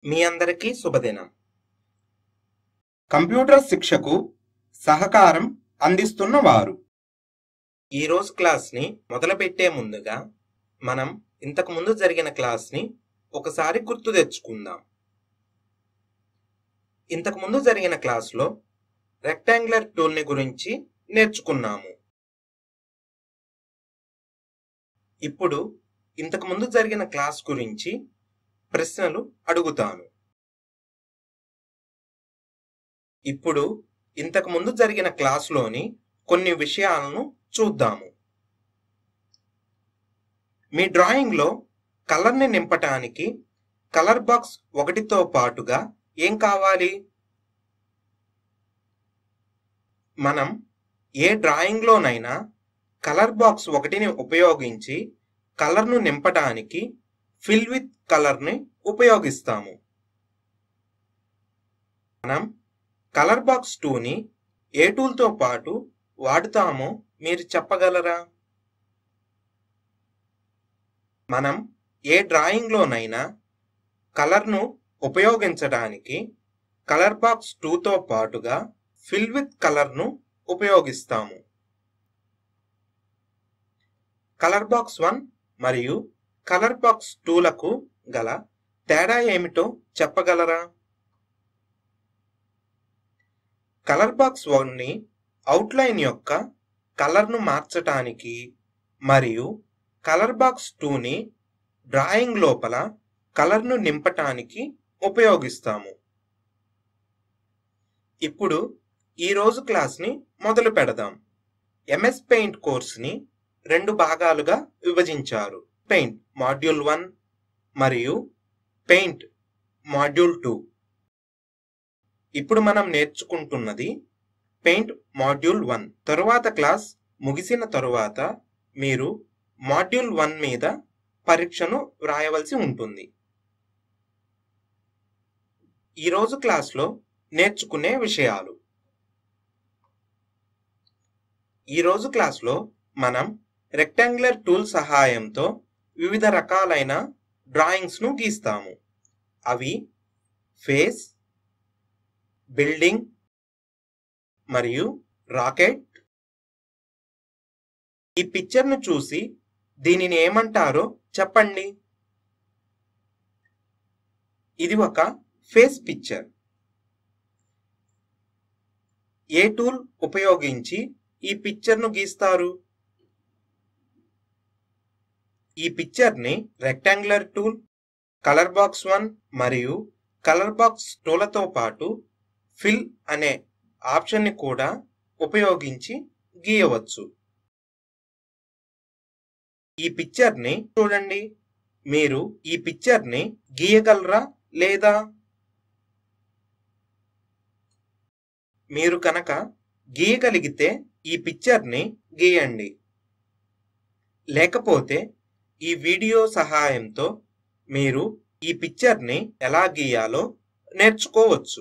మీ అందరికీ శుభదినం కంప్యూటర్ శిక్షకు సహకారం అందిస్తున్న వారు ఈరోజు క్లాస్ని మొదలుపెట్టే ముందుగా మనం ఇంతకు ముందు జరిగిన క్లాస్ని ఒకసారి గుర్తు తెచ్చుకుందాం ఇంతకు ముందు జరిగిన క్లాస్లో రెక్టాంగులర్ టూల్ని గురించి నేర్చుకున్నాము ఇప్పుడు ఇంతకు ముందు జరిగిన క్లాస్ గురించి ప్రశ్నలు అడుగుతాను ఇప్పుడు ఇంతకు ముందు జరిగిన క్లాసులోని కొన్ని విషయాలను చూద్దాము మీ డ్రాయింగ్లో కలర్ని నింపటానికి కలర్ బాక్స్ ఒకటితో పాటుగా ఏం కావాలి మనం ఏ డ్రాయింగ్లోనైనా కలర్ బాక్స్ ఒకటిని ఉపయోగించి కలర్ను నింపడానికి ఫిల్ విత్ కలర్ని ఉపయోగిస్తాము మనం కలర్ బాక్స్ టూని ఏ టూల్తో పాటు వాడుతామో మీరు చెప్పగలరా మనం ఏ డ్రాయింగ్లోనైనా కలర్ను ఉపయోగించడానికి కలర్ బాక్స్ టూతో పాటుగా ఫిల్ విత్ కలర్ను ఉపయోగిస్తాము కలర్ బాక్స్ వన్ మరియు కలర్ బాక్స్ టూలకు గల తేడా ఏమిటో చెప్పగలరా కలర్ బాక్స్ వన్ని అవుట్లైన్ యొక్క కలర్ను మార్చటానికి మరియు కలర్ బాక్స్ టూని డ్రాయింగ్ లోపల కలర్ను నింపటానికి ఉపయోగిస్తాము ఇప్పుడు ఈరోజు క్లాస్ని మొదలు పెడదాం ఎంఎస్ పెయింట్ కోర్స్ని రెండు భాగాలుగా విభజించారు పెయింట్ మాడ్యూల్ వన్ మరియు పెయింట్ మాడ్యూల్ టూ ఇప్పుడు మనం నేర్చుకుంటున్నది పెయింట్ మాడ్యూల్ వన్ తరువాత క్లాస్ ముగిసిన తరువాత మీరు మాడ్యూల్ వన్ మీద పరీక్షను వ్రాయవలసి ఉంటుంది ఈరోజు క్లాస్లో నేర్చుకునే విషయాలు ఈరోజు క్లాస్లో మనం రెక్టాంగులర్ టూల్ సహాయంతో వివిధ రకాలైన డ్రాయింగ్స్ను గీస్తాము అవి ఫేస్ బిల్డింగ్ మరియు రాకెట్ ఈ పిక్చర్ను చూసి దీనిని ఏమంటారో చెప్పండి ఇది ఒక ఫేస్ పిక్చర్ ఏ టూల్ ఉపయోగించి ఈ పిక్చర్ను గీస్తారు ఈ పిక్చర్ని rectangular tool colour box one మరియు కలర్ బాక్స్ టూలతో పాటు ఫిల్ అనే ఆప్షన్ని కూడా ఉపయోగించి గీయవచ్చు ఈ పిక్చర్ని చూడండి మీరు ఈ పిక్చర్ని గీయగలరా లేదా మీరు కనుక గీయగలిగితే ఈ పిక్చర్ని గీయండి లేకపోతే ఈ వీడియో సహాయంతో మీరు ఈ పిక్చర్ని ఎలా గీయాలో నేర్చుకోవచ్చు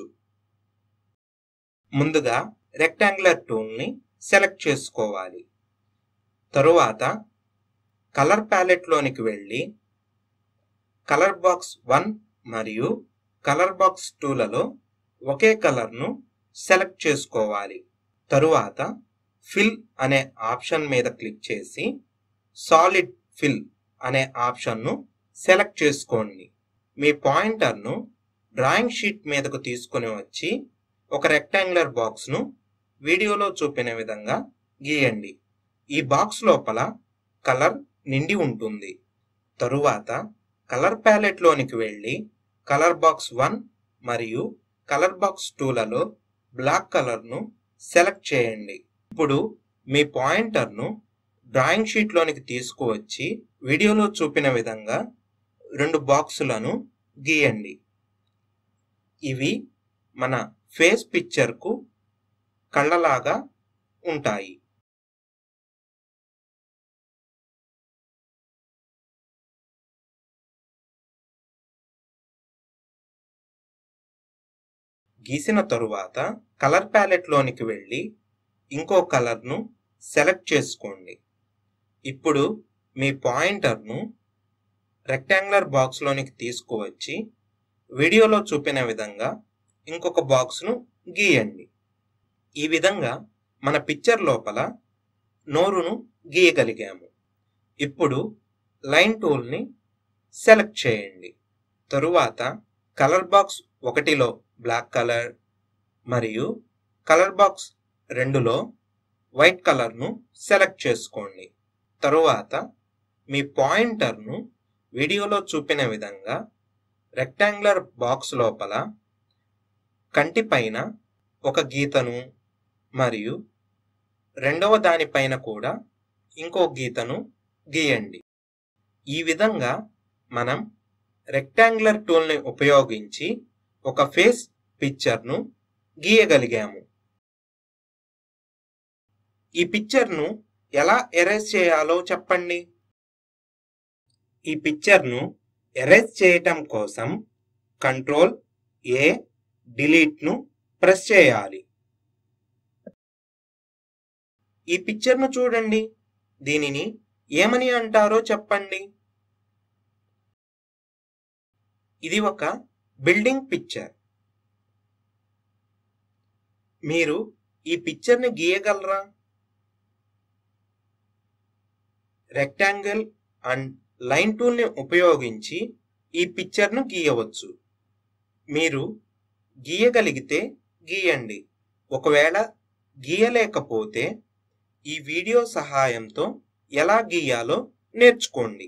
ముందుగా రెక్టాంగులర్ టూల్ని సెలెక్ట్ చేసుకోవాలి తరువాత కలర్ ప్యాలెట్లోనికి వెళ్ళి కలర్ బాక్స్ వన్ మరియు కలర్ బాక్స్ టూలలో ఒకే కలర్ను సెలెక్ట్ చేసుకోవాలి తరువాత ఫిల్ అనే ఆప్షన్ మీద క్లిక్ చేసి సాలిడ్ ఫిల్ అనే ఆప్షన్ను సెలెక్ట్ చేసుకోండి మీ పాయింటర్ను డ్రాయింగ్ షీట్ మీదకు తీసుకుని వచ్చి ఒక రెక్టాంగులర్ బాక్స్ను వీడియోలో చూపిన విధంగా గీయండి ఈ బాక్స్ లోపల కలర్ నిండి ఉంటుంది తరువాత కలర్ ప్యాలెట్లోనికి వెళ్ళి కలర్ బాక్స్ వన్ మరియు కలర్ బాక్స్ టూలలో బ్లాక్ కలర్ను సెలెక్ట్ చేయండి ఇప్పుడు మీ పాయింటర్ను డ్రాయింగ్ షీట్లోనికి తీసుకువచ్చి వీడియోలో చూపిన విధంగా రెండు బాక్సులను గీయండి ఇవి మన ఫేస్ పిక్చర్కు కళ్ళలాగా ఉంటాయి గీసిన తరువాత కలర్ ప్యాలెట్లోనికి వెళ్ళి ఇంకో కలర్ను సెలెక్ట్ చేసుకోండి ఇప్పుడు మీ పాయింటర్ను రెక్టాంగులర్ బాక్స్లోనికి తీసుకువచ్చి వీడియోలో చూపిన విధంగా ఇంకొక బాక్స్ను గీయండి ఈ విధంగా మన పిక్చర్ లోపల నోరును గీయగలిగాము ఇప్పుడు లైన్ టూల్ని సెలెక్ట్ చేయండి తరువాత కలర్ బాక్స్ ఒకటిలో బ్లాక్ కలర్ మరియు కలర్ బాక్స్ రెండులో వైట్ కలర్ను సెలెక్ట్ చేసుకోండి తరువాత మీ పాయింటర్ను వీడియోలో చూపిన విధంగా రెక్టాంగులర్ బాక్స్ లోపల కంటి పైన ఒక గీతను మరియు రెండవ దానిపైన కూడా ఇంకో గీతను గీయండి ఈ విధంగా మనం రెక్టాంగులర్ టూల్ని ఉపయోగించి ఒక ఫేస్ పిక్చర్ను గీయగలిగాము ఈ పిక్చర్ను ఎలా ఎరేజ్ చేయాలో చెప్పండి ఈ పిక్చర్ను ఎరేజ్ చేయటం కోసం కంట్రోల్ ఏ డిలీట్ను ప్రెస్ చేయాలి ఈ పిక్చర్ను చూడండి దీనిని ఏమని అంటారో చెప్పండి ఇది ఒక బిల్డింగ్ పిక్చర్ మీరు ఈ పిక్చర్ని గీయగలరా రెక్టాంగిల్ అండ్ లైన్ టూల్ని ఉపయోగించి ఈ పిక్చర్ను గీయవచ్చు మీరు గీయగలిగితే గీయండి ఒకవేళ గీయలేకపోతే ఈ వీడియో సహాయంతో ఎలా గీయాలో నేర్చుకోండి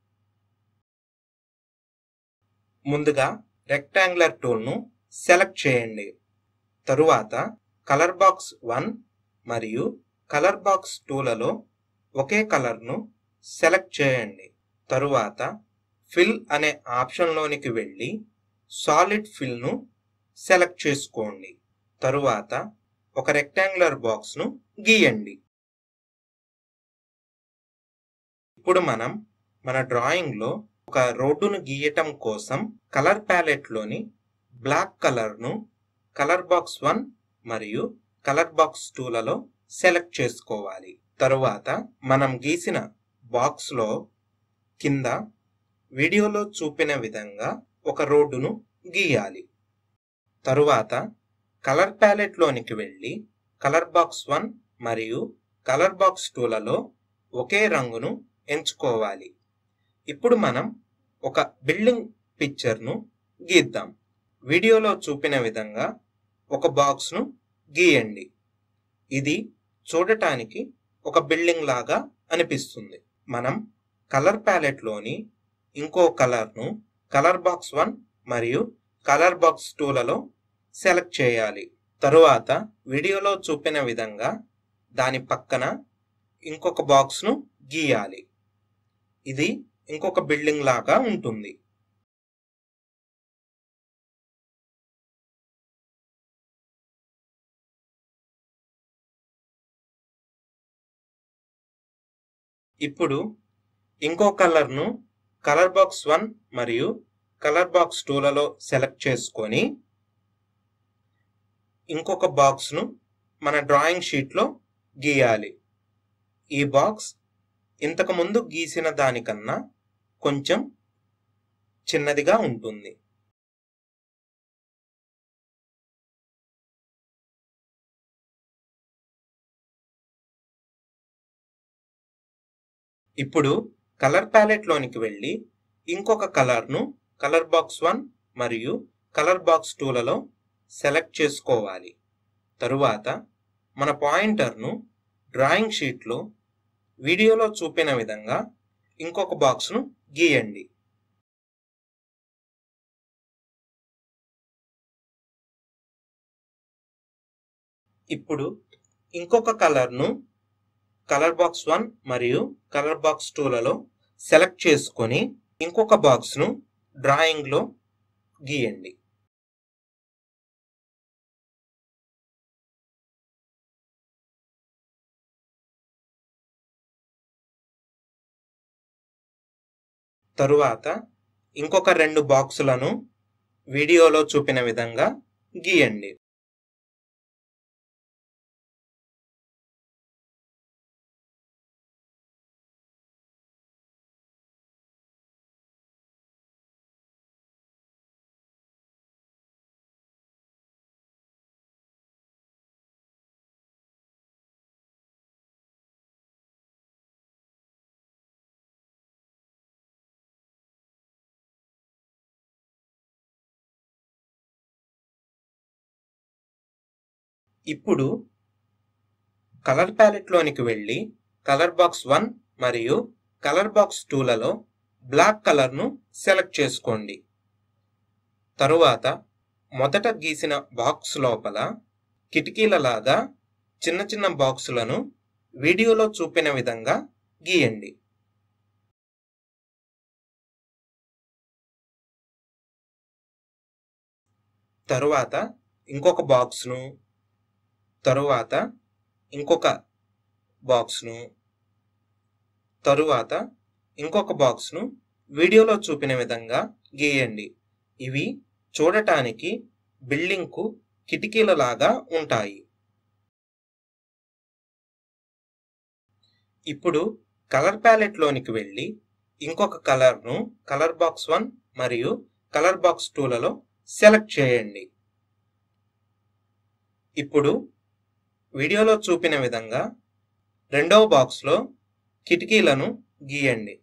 ముందుగా రెక్టాంగులర్ టూల్ను సెలెక్ట్ చేయండి తరువాత కలర్ బాక్స్ వన్ మరియు కలర్ బాక్స్ టూలలో ఒకే కలర్ను సెలెక్ట్ చేయండి తరువాత ఫిల్ అనే ఆప్షన్లోనికి వెళ్ళి సాలిడ్ ఫిల్ను సెలెక్ట్ చేసుకోండి తరువాత ఒక రెక్టాంగులర్ బాక్స్ను గీయండి ఇప్పుడు మనం మన డ్రాయింగ్లో ఒక రోడ్డును గీయటం కోసం కలర్ ప్యాలెట్లోని బ్లాక్ కలర్ను కలర్ బాక్స్ వన్ మరియు కలర్ బాక్స్ టూలలో సెలెక్ట్ చేసుకోవాలి తరువాత మనం గీసిన బాక్స్లో కింద వీడియోలో చూపిన విధంగా ఒక రోడ్డును గీయాలి తరువాత కలర్ ప్యాలెట్లోనికి వెళ్ళి కలర్ బాక్స్ వన్ మరియు కలర్ బాక్స్ టూలలో ఒకే రంగును ఎంచుకోవాలి ఇప్పుడు మనం ఒక బిల్డింగ్ పిక్చర్ను గీద్దాం వీడియోలో చూపిన విధంగా ఒక బాక్స్ను గీయండి ఇది చూడటానికి ఒక బిల్డింగ్ లాగా అనిపిస్తుంది మనం కలర్ ప్యాలెట్లోని ఇంకో కలర్ను కలర్ బాక్స్ వన్ మరియు కలర్ బాక్స్ టూలలో సెలెక్ట్ చేయాలి తరువాత వీడియోలో చూపిన విధంగా దాని పక్కన ఇంకొక బాక్స్ను గీయాలి ఇది ఇంకొక బిల్డింగ్ లాగా ఉంటుంది ఇప్పుడు ఇంకో కలర్ను కలర్ బాక్స్ వన్ మరియు కలర్ బాక్స్ టూలలో సెలెక్ట్ చేసుకొని ఇంకొక బాక్స్ను మన డ్రాయింగ్ షీట్లో గీయాలి ఈ బాక్స్ ఇంతకు ముందు గీసిన దానికన్నా కొంచెం చిన్నదిగా ఉంటుంది ఇప్పుడు కలర్ ప్యాలెట్లోనికి వెళ్ళి ఇంకొక కలర్ను కలర్ బాక్స్ వన్ మరియు కలర్ బాక్స్ టూలలో సెలెక్ట్ చేసుకోవాలి తరువాత మన పాయింటర్ను డ్రాయింగ్ షీట్లో వీడియోలో చూపిన విధంగా ఇంకొక బాక్స్ను గీయండి ఇప్పుడు ఇంకొక కలర్ను కలర్ బాక్స్ వన్ మరియు కలర్ బాక్స్ టూలలో సెలెక్ట్ చేసుకొని ఇంకొక బాక్స్ను డ్రాయింగ్లో గీయండి తరువాత ఇంకొక రెండు బాక్సులను వీడియోలో చూపిన విధంగా గీయండి ఇప్పుడు కలర్ ప్యాలెట్లోనికి వెళ్ళి కలర్ బాక్స్ వన్ మరియు కలర్ బాక్స్ టూలలో బ్లాక్ కలర్ను సెలెక్ట్ చేసుకోండి తరువాత మొదట గీసిన బాక్స్ లోపల కిటికీలలాగా చిన్న చిన్న బాక్సులను వీడియోలో చూపిన విధంగా గీయండి తరువాత ఇంకొక బాక్స్ను తరువాత ఇంకొక బాక్స్ను తరువాత ఇంకొక బాక్స్ను వీడియోలో చూపిన విధంగా గీయండి ఇవి చూడటానికి బిల్డింగ్కు కిటికీలలాగా ఉంటాయి ఇప్పుడు కలర్ ప్యాలెట్లోనికి వెళ్ళి ఇంకొక కలర్ను కలర్ బాక్స్ వన్ మరియు కలర్ బాక్స్ టూలలో సెలెక్ట్ చేయండి ఇప్పుడు వీడియోలో చూపిన విధంగా రెండవ బాక్స్లో కిటికీలను గీయండి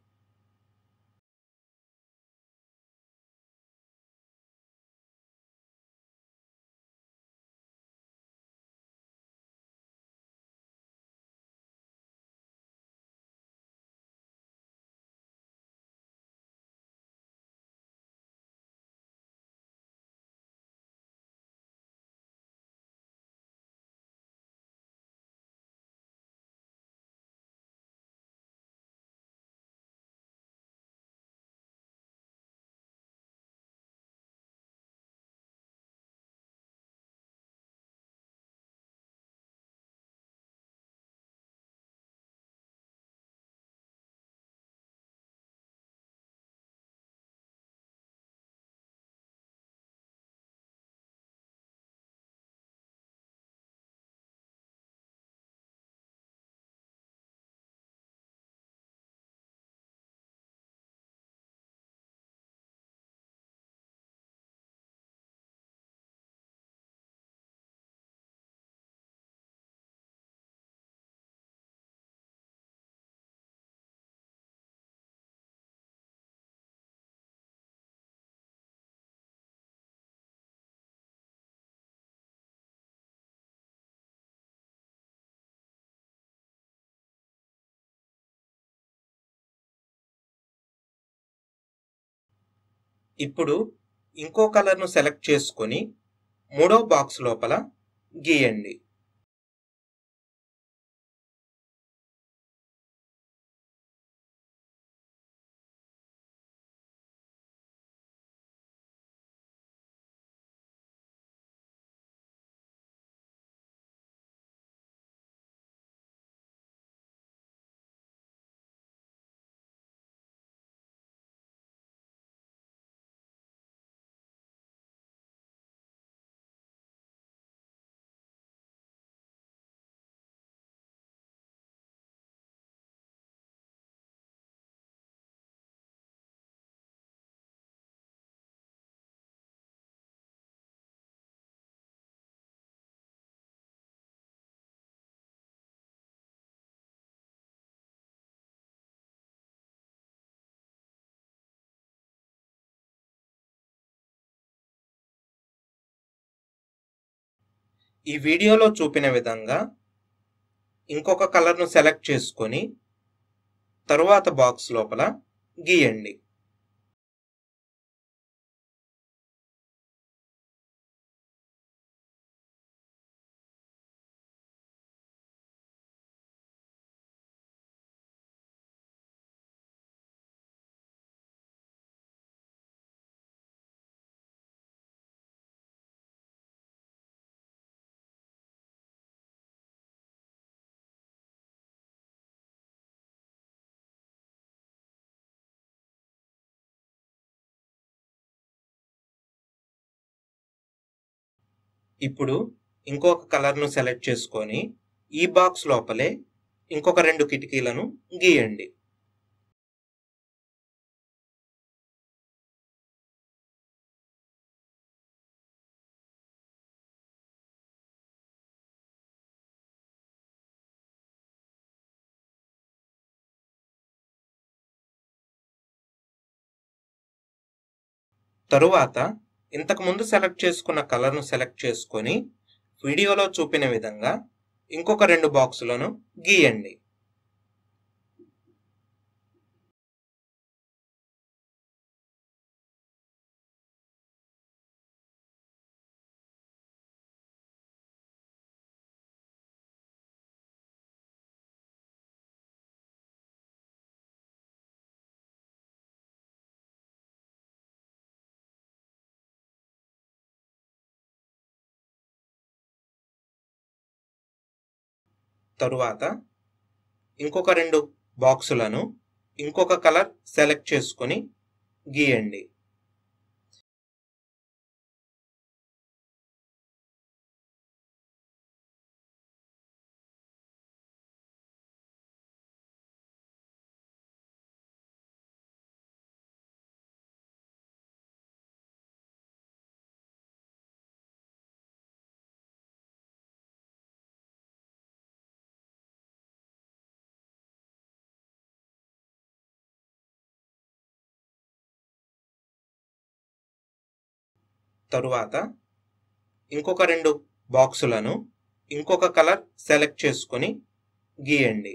ఇప్పుడు ఇంకో కలర్ను సెలెక్ట్ చేసుకొని మూడో బాక్స్ లోపల గీయండి ఈ వీడియోలో చూపిన విధంగా ఇంకొక కలర్ను సెలెక్ట్ చేసుకొని తరువాత బాక్స్ లోపల గీయండి ఇప్పుడు ఇంకొక కలర్ను సెలెక్ట్ చేసుకొని ఈ బాక్స్ లోపలే ఇంకొక రెండు కిటికీలను గీయండి తరువాత ఇంతకు ముందు సెలెక్ట్ చేసుకున్న కలర్ను సెలెక్ట్ చేసుకొని వీడియోలో చూపిన విధంగా ఇంకొక రెండు బాక్సులను గీయండి తరువాత ఇంకొక రెండు బాక్సులను ఇంకొక కలర్ సెలెక్ట్ చేసుకొని గీయండి తరువాత ఇంకొక రెండు బాక్సులను ఇంకొక కలర్ సెలెక్ట్ చేసుకొని గీయండి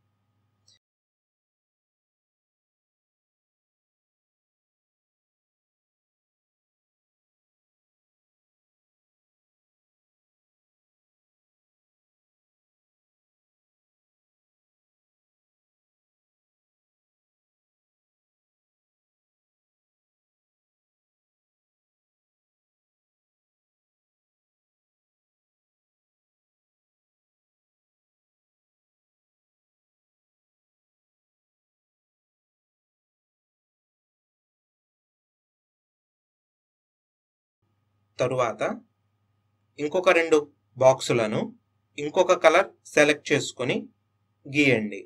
తరువాత ఇంకొక రెండు బాక్సులను ఇంకొక కలర్ సెలెక్ట్ చేసుకొని గీయండి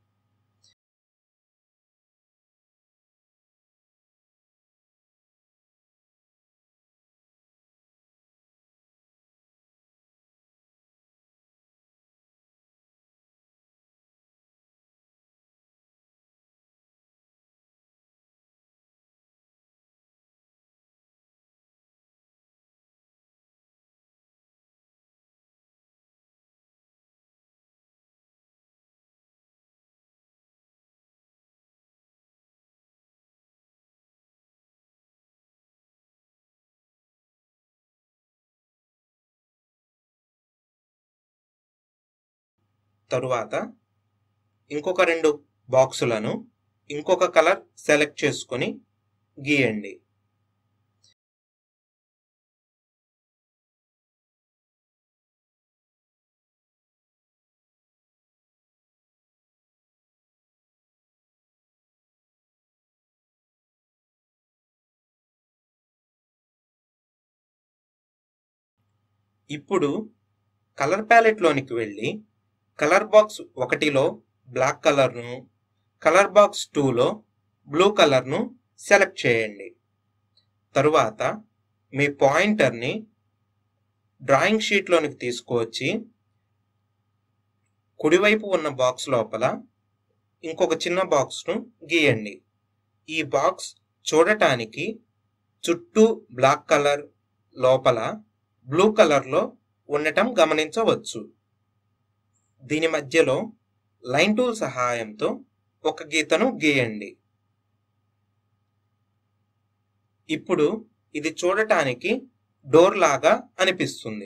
తరువాత ఇంకొక రెండు బాక్సులను ఇంకొక కలర్ సెలెక్ట్ చేసుకొని గీయండి ఇప్పుడు కలర్ ప్యాలెట్లోనికి వెళ్ళి కలర్ బాక్స్ ఒకటిలో బ్లాక్ కలర్ను కలర్ బాక్స్ టూలో బ్లూ కలర్ను సెలెక్ట్ చేయండి తరువాత మీ పాయింటర్ని డ్రాయింగ్ షీట్లోనికి తీసుకువచ్చి కుడివైపు ఉన్న బాక్స్ లోపల ఇంకొక చిన్న బాక్స్ను గీయండి ఈ బాక్స్ చూడటానికి చుట్టూ బ్లాక్ కలర్ లోపల బ్లూ కలర్లో ఉండటం గమనించవచ్చు దీని మధ్యలో లైన్ టూల్ సహాయంతో ఒక గీతను గీయండి ఇప్పుడు ఇది చూడటానికి డోర్ లాగా అనిపిస్తుంది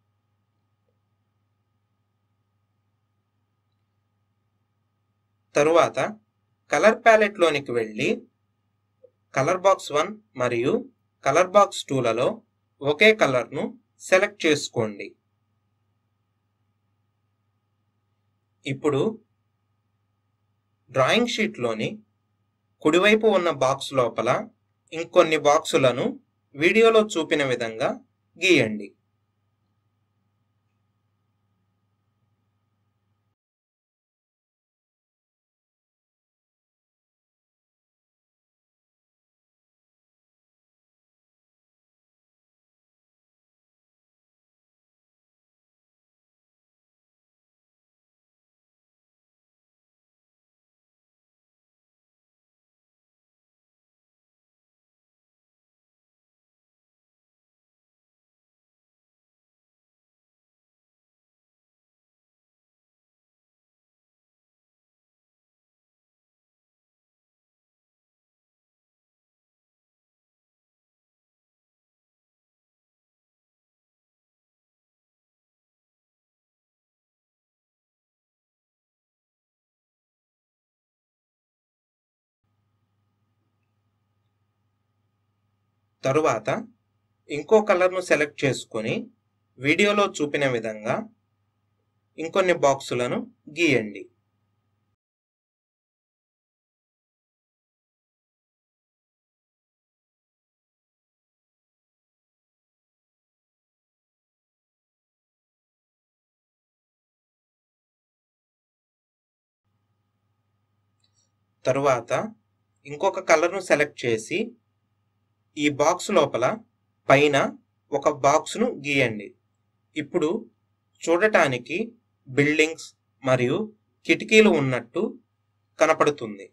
తరువాత కలర్ ప్యాలెట్లోనికి వెళ్ళి కలర్ బాక్స్ వన్ మరియు కలర్ బాక్స్ టూలలో ఒకే కలర్ను సెలెక్ట్ చేసుకోండి ఇప్పుడు డ్రాయింగ్ షీట్లోని కుడివైపు ఉన్న బాక్స్ లోపల ఇంకొన్ని బాక్సులను వీడియోలో చూపిన విధంగా గీయండి తరువాత ఇంకో కలర్ను సెలెక్ట్ చేసుకొని వీడియోలో చూపిన విధంగా ఇంకొన్ని బాక్సులను గీయండి తరువాత ఇంకొక కలర్ను సెలెక్ట్ చేసి ఈ బాక్స్ లోపల పైన ఒక బాక్స్ను గీయండి ఇప్పుడు చూడటానికి బిల్డింగ్స్ మరియు కిటికీలు ఉన్నట్టు కనపడుతుంది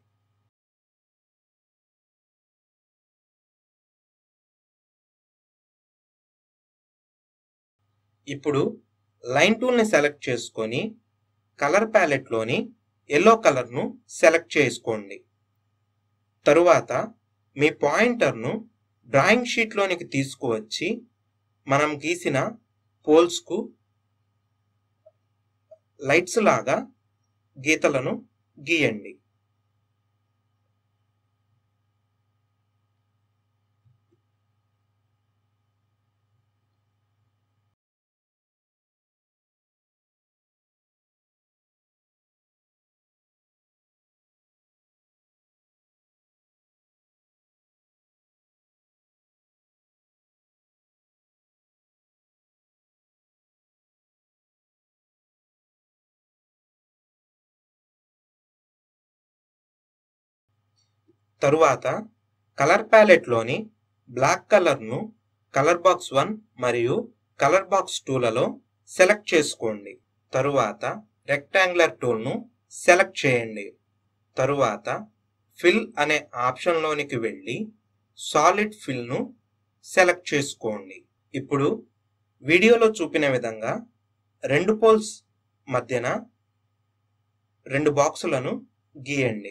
ఇప్పుడు లైన్ టూల్ని సెలెక్ట్ చేసుకొని కలర్ ప్యాలెట్లోని ఎల్లో కలర్ను సెలెక్ట్ చేసుకోండి తరువాత మీ పాయింటర్ను డ్రాయింగ్ షీట్లోనికి తీసుకువచ్చి మనం గీసిన పోల్స్కు లైట్స్ లాగా గీతలను గీయండి తరువాత కలర్ ప్యాలెట్లోని బ్లాక్ కలర్ను కలర్ బాక్స్ వన్ మరియు కలర్ బాక్స్ టూలలో సెలెక్ట్ చేసుకోండి తరువాత రెక్టాంగులర్ టూల్ను సెలెక్ట్ చేయండి తరువాత ఫిల్ అనే ఆప్షన్లోనికి వెళ్ళి సాలిడ్ ఫిల్ను సెలెక్ట్ చేసుకోండి ఇప్పుడు వీడియోలో చూపిన విధంగా రెండు పోల్స్ మధ్యన రెండు బాక్సులను గీయండి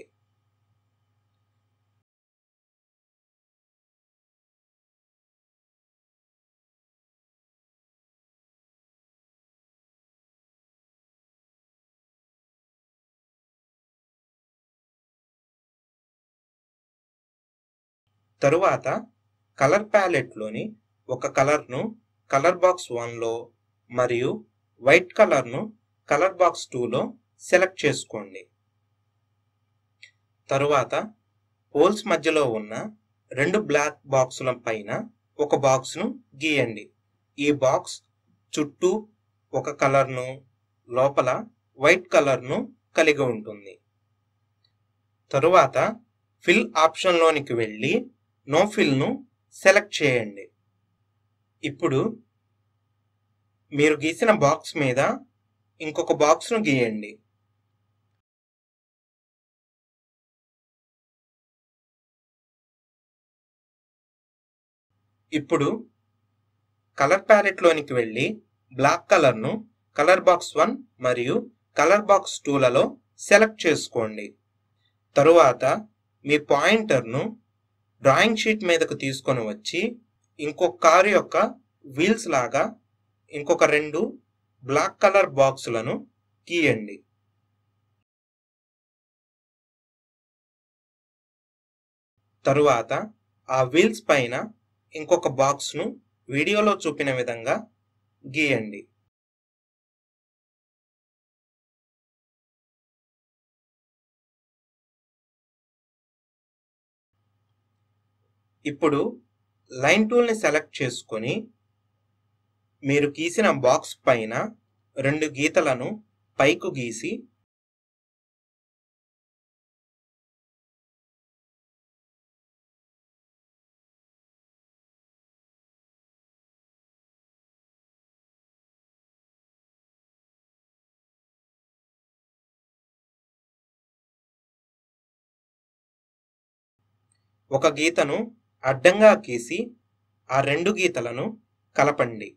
తరువాత కలర్ ప్యాలెట్లోని ఒక కలర్ను కలర్ బాక్స్ వన్లో మరియు వైట్ కలర్ను కలర్ బాక్స్ టూలో సెలెక్ట్ చేసుకోండి తరువాత పోల్స్ మధ్యలో ఉన్న రెండు బ్లాక్ బాక్సుల పైన ఒక బాక్స్ను గీయండి ఈ బాక్స్ చుట్టూ ఒక కలర్ను లోపల వైట్ కలర్ను కలిగి ఉంటుంది తరువాత ఫిల్ ఆప్షన్లోనికి వెళ్ళి నో ఫిల్ను సెలెక్ట్ చేయండి ఇప్పుడు మీరు గీసిన బాక్స్ మీద ఇంకొక బాక్స్ను గీయండి ఇప్పుడు కలర్ ప్యాలెట్లోనికి వెళ్ళి బ్లాక్ కలర్ను కలర్ బాక్స్ వన్ మరియు కలర్ బాక్స్ టూలలో సెలెక్ట్ చేసుకోండి తరువాత మీ పాయింటర్ను డ్రాయింగ్ షీట్ మీదకు తీసుకొని వచ్చి ఇంకొక కారు యొక్క వీల్స్ లాగా ఇంకొక రెండు బ్లాక్ కలర్ బాక్సులను గీయండి తరువాత ఆ వీల్స్ పైన ఇంకొక బాక్స్ను వీడియోలో చూపిన విధంగా గీయండి ఇప్పుడు లైన్ టూల్ని సెలెక్ట్ చేసుకొని మీరు గీసిన బాక్స్ పైన రెండు గీతలను పైకు గీసి ఒక గీతను అడ్డంగా గీసి ఆ రెండు గీతలను కలపండి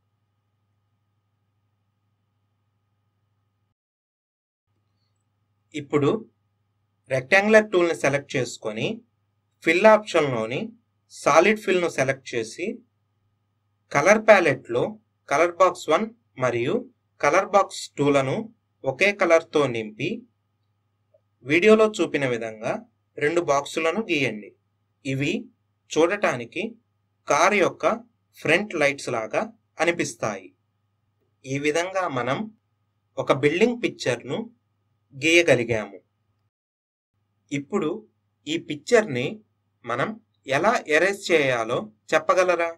ఇప్పుడు రెక్టాంగులర్ టూల్ని సెలెక్ట్ చేసుకొని ఫిల్ ఆప్షన్లోని సాలిడ్ ఫిల్ను సెలెక్ట్ చేసి కలర్ ప్యాలెట్లో కలర్ బాక్స్ వన్ మరియు కలర్ బాక్స్ టూలను ఒకే కలర్తో నింపి వీడియోలో చూపిన విధంగా రెండు బాక్సులను గీయండి ఇవి చూడటానికి కార్ యొక్క ఫ్రంట్ లైట్స్ లాగా అనిపిస్తాయి ఈ విధంగా మనం ఒక బిల్డింగ్ పిక్చర్ను గీయగలిగాము ఇప్పుడు ఈ పిక్చర్ని మనం ఎలా ఎరేజ్ చేయాలో చెప్పగలరా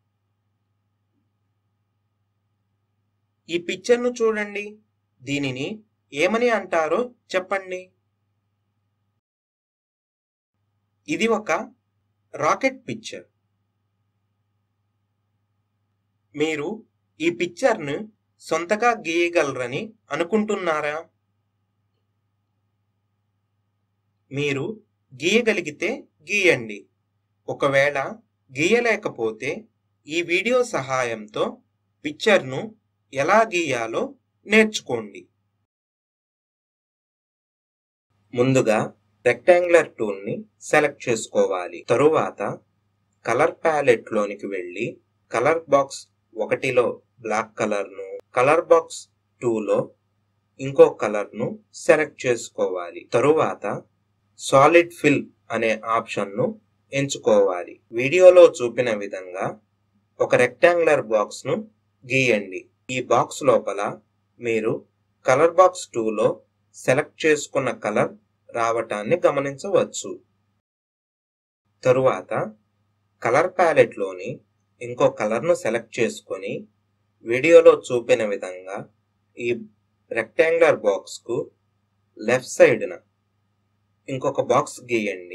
ఈ పిక్చర్ను చూడండి దీనిని ఏమని అంటారో చెప్పండి ఇది ఒక రాకెట్ పిక్చర్ మీరు ఈ పిక్చర్ను సొంతగా గీయగలరని అనుకుంటున్నారా మీరు గీయగలిగితే గీయండి ఒకవేళ గీయలేకపోతే ఈ వీడియో సహాయంతో పిక్చర్ను ఎలా గీయాలో నేర్చుకోండి ముందుగా రెక్టాంగులర్ టూల్ని సెలెక్ట్ చేసుకోవాలి తరువాత కలర్ ప్యాలెట్ లోనికి వెళ్ళి కలర్ బాక్స్ ఒకటిలో బ్లాక్ కలర్ను కలర్ బాక్స్ టూలో ఇంకో కలర్ను సెలెక్ట్ చేసుకోవాలి తరువాత సాలిడ్ ఫిల్ అనే ఆప్షన్ను ఎంచుకోవాలి వీడియోలో చూపిన విధంగా ఒక రెక్టాంగులర్ బాక్స్ను గీయండి ఈ బాక్స్ లోపల మీరు కలర్ బాక్స్ టూలో సెలెక్ట్ చేసుకున్న కలర్ రావటాన్ని గమనించవచ్చు తరువాత కలర్ ప్యాలెట్లోని ఇంకో కలర్ను సెలెక్ట్ చేసుకొని వీడియోలో చూపిన విధంగా ఈ రెక్టాంగులర్ బాక్స్కు లెఫ్ట్ సైడ్న ఇంకొక బాక్స్ గీయండి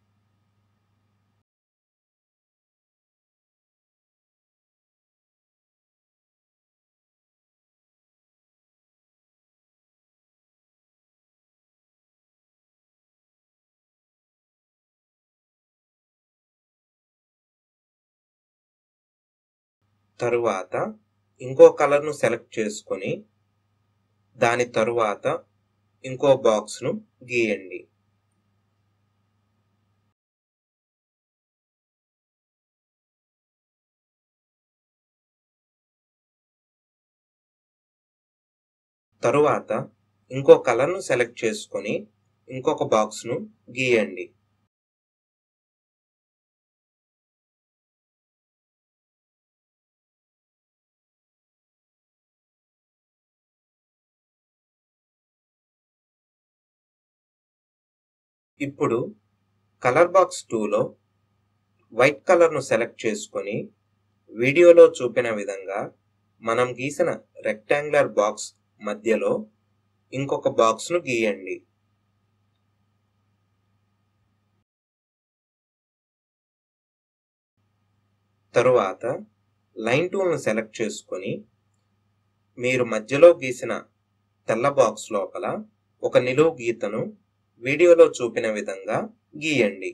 తరువాత ఇంకో కలర్ను సెలెక్ట్ చేసుకొని దాని తరువాత ఇంకో బాక్స్ను గీయండి తరువాత ఇంకో కలర్ను సెలెక్ట్ చేసుకొని ఇంకొక బాక్స్ను గీయండి ఇప్పుడు కలర్ బాక్స్ టూలో వైట్ కలర్ను సెలెక్ట్ చేసుకొని వీడియోలో చూపిన విధంగా మనం గీసిన రెక్టాంగులర్ బాక్స్ మధ్యలో ఇంకొక బాక్స్ను గీయండి తరువాత లైన్ టూల్ను సెలెక్ట్ చేసుకొని మీరు మధ్యలో గీసిన తెల్ల బాక్స్ లోపల ఒక నిలువు గీతను వీడియోలో చూపిన విధంగా గీయండి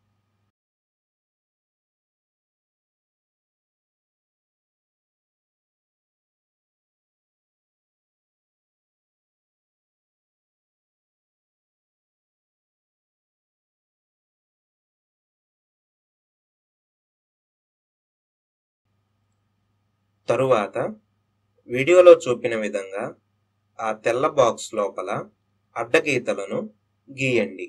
తరువాత వీడియోలో చూపిన విధంగా ఆ తెల్ల బాక్స్ లోపల అడ్డగీతలను గీయండి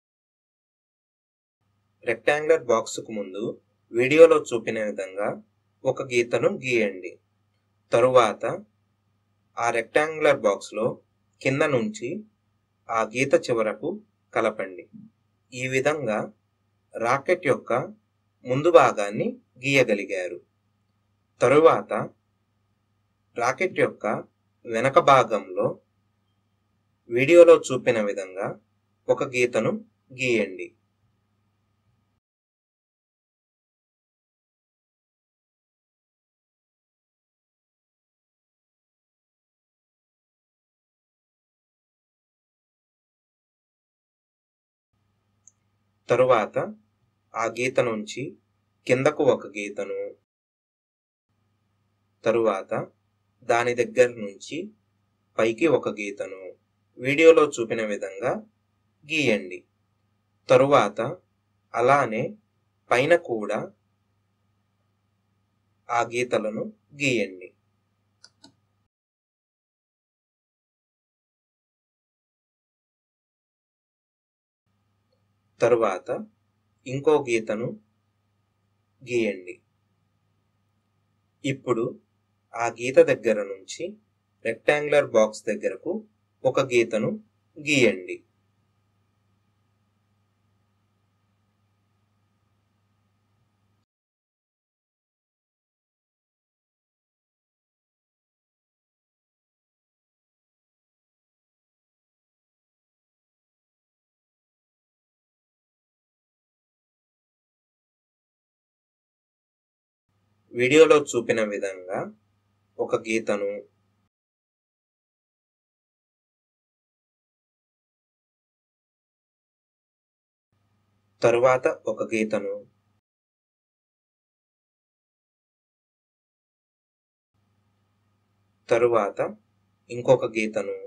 రెక్టాంగులర్ బాక్స్కు ముందు వీడియోలో చూపిన విధంగా ఒక గీతను గీయండి తరువాత ఆ రెక్టాంగులర్ బాక్స్లో కింద నుంచి ఆ గీత చివరకు కలపండి ఈ విధంగా రాకెట్ యొక్క ముందు భాగాన్ని గీయగలిగారు తరువాత రాకెట్ యొక్క వెనక భాగంలో వీడియోలో చూపిన విధంగా ఒక గీతను గీయండి తరువాత ఆ గీత నుంచి కిందకు ఒక గీతను తరువాత దాని దగ్గర నుంచి పైకి ఒక గీతను వీడియోలో చూపిన విధంగా గీయండి తరువాత అలానే పైన కూడా ఆ గీతలను గీయండి తరువాత ఇంకో గీతను గీయండి ఇప్పుడు ఆ గీత దగ్గర నుంచి రెక్టాంగులర్ బాక్స్ దగ్గరకు ఒక గీతను గీయండి వీడియోలో చూపిన విధంగా ఒక గీతను తరువాత ఒక గీతను తరువాత ఇంకొక గీతను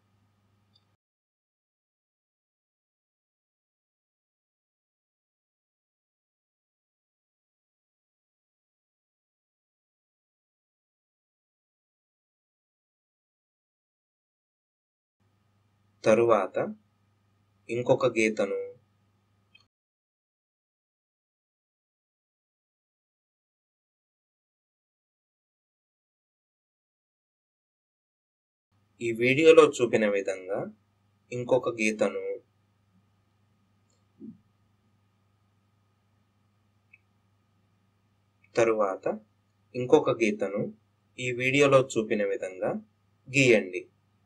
తరువాత ఇంకొక గీతను ఈ వీడియోలో చూపిన విధంగా ఇంకొక గీతను తరువాత ఇంకొక గీతను ఈ వీడియోలో చూపిన విధంగా గీయండి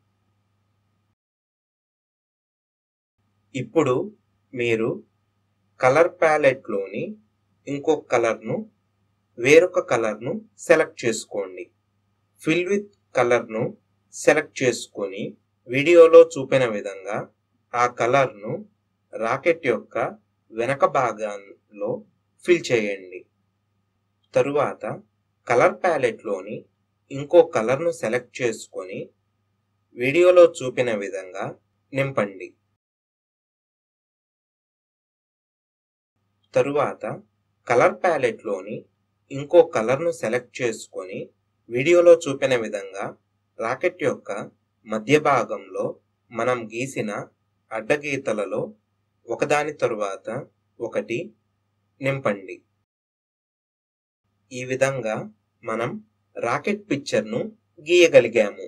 ఇప్పుడు మీరు కలర్ ప్యాలెట్లోని ఇంకొక కలర్ను వేరొక కలర్ను సెలెక్ట్ చేసుకోండి ఫిల్ విత్ కలర్ను సెలెక్ట్ చేసుకొని వీడియోలో చూపిన విధంగా ఆ కలర్ను రాకెట్ యొక్క వెనక భాగంలో ఫిల్ చేయండి తరువాత కలర్ ప్యాలెట్లోని ఇంకో కలర్ను సెలెక్ట్ చేసుకొని వీడియోలో చూపిన విధంగా నింపండి తరువాత కలర్ ప్యాలెట్లోని ఇంకో కలర్ను సెలెక్ట్ చేసుకొని వీడియోలో చూపిన విధంగా రాకెట్ యొక్క మధ్య భాగంలో మనం గీసిన అడ్డగీతలలో ఒకదాని తరువాత ఒకటి నింపండి ఈ విధంగా మనం రాకెట్ పిక్చర్ను గీయగలిగాము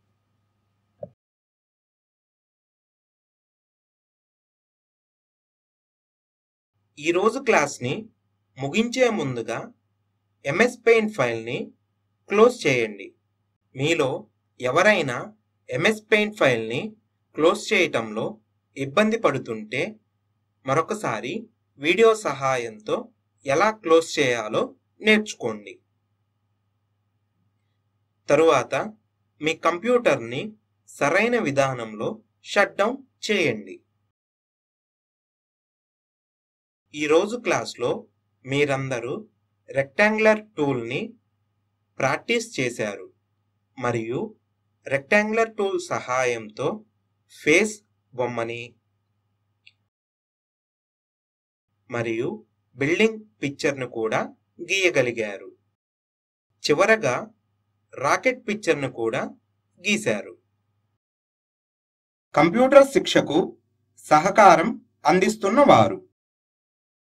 ఈరోజు క్లాస్ని ముగించే ముందుగా ఎంఎస్ పెయింట్ ఫైల్ని క్లోజ్ చేయండి మీలో ఎవరైనా ఎంఎస్ పెయింట్ ఫైల్ని క్లోజ్ చేయటంలో ఇబ్బంది పడుతుంటే మరొకసారి వీడియో సహాయంతో ఎలా క్లోజ్ చేయాలో నేర్చుకోండి తరువాత మీ కంప్యూటర్ని సరైన విధానంలో షట్ డౌన్ చేయండి ఈరోజు క్లాస్లో మీరందరూ రెక్టాంగులర్ టూల్ని ప్రాక్టీస్ చేశారు మరియు రెక్టాంగులర్ టూల్ సహాయంతో ఫేస్ బొమ్మని మరియు బిల్డింగ్ పిక్చర్ను కూడా గీయగలిగారు చివరగా రాకెట్ పిక్చర్ను కూడా గీశారు కంప్యూటర్ శిక్షకు సహకారం అందిస్తున్న వారు